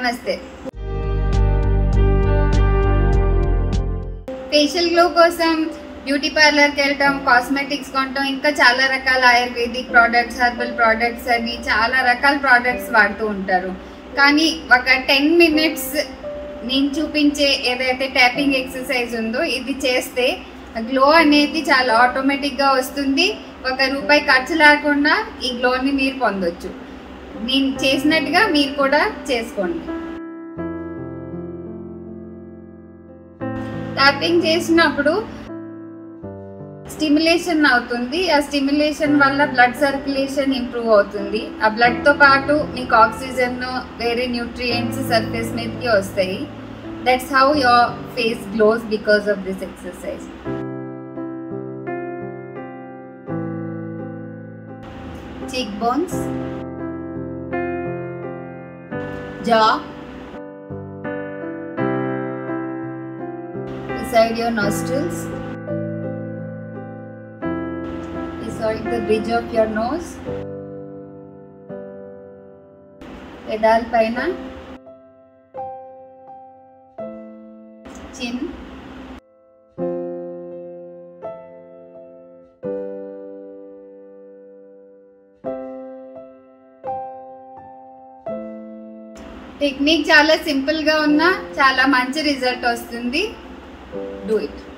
నమస్తే facial glow కోసం beauty పార్లర్కి వెళ్ళటం కాస్మెటిక్స్ కొనటం ఇంకా చాలా రకాల ఆయుర్వేదిక్ ప్రోడక్ట్స్ హెర్బల్ ప్రోడక్ట్స్ అని చాలా రకాల ప్రోడక్ట్స్ వాడుతూ ఉంటారు కానీ ఒక టెన్ మినిట్స్ నేను చూపించే ఏదైతే ట్యాపింగ్ ఎక్సర్సైజ్ ఉందో ఇది చేస్తే గ్లో అనేది చాలా ఆటోమేటిక్గా వస్తుంది ఒక రూపాయి ఖర్చు లేకుండా ఈ గ్లోని మీరు పొందొచ్చు నేను చేసినట్టుగా మీరు కూడా చేసుకోండి ట్యాపింగ్ చేసినప్పుడు స్టిమ్యులేషన్ అవుతుంది ఆ స్టిమ్యులేషన్ వల్ల బ్లడ్ సర్క్యులేషన్ ఇంప్రూవ్ అవుతుంది ఆ బ్లడ్ తో పాటు మీకు ఆక్సిజన్ వేరే న్యూట్రియంట్స్ సర్ఫేస్ మీదకి వస్తాయి that's how your face glows because of this exercise cheek bones, jaw, beside your nostrils, beside the bridge of your nose, పెదాల పైన చిన్ టెక్నిక్ చాలా సింపుల్గా ఉన్నా చాలా మంచి రిజల్ట్ వస్తుంది డూ ఇట్